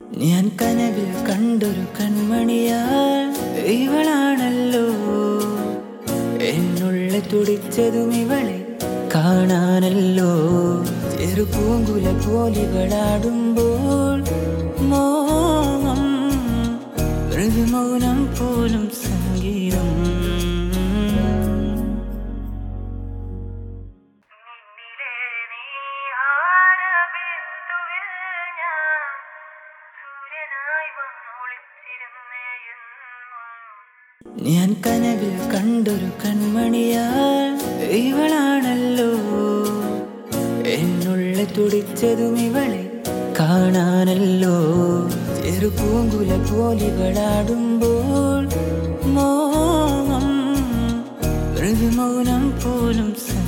ഞാൻ കനവിൽ കണ്ടൊരു കൺമണിയാൽ ഇവളാണല്ലോ എന്നുള്ളിൽ തുടിച്ചതും ഇവളെ കാണാനല്ലോ ചെറുപൂങ്കുല പോലിവളാടുമ്പോൾ മോഹം മൃദുമൗനം പോലും സംഗീതം നിന്നിലെ നീഹാരബിന്ദുവിൽ ഞാൻ സൂര്യനായി വന്നൊളിച്ചിരുന്നേ എന്നും ഞാൻ കനവിൽ കണ്ടൊരു കൺമണിയാൽ ഇവളാണല്ലോ എന്നുള്ളിൽ തുടിച്ചതും ഇവളെ കാണാനല്ലോ ചെറുപൂങ്കുല പോലിവളാടുമ്പോൾ മോഹം മൃദുമൗനം പോലും സംഗീതം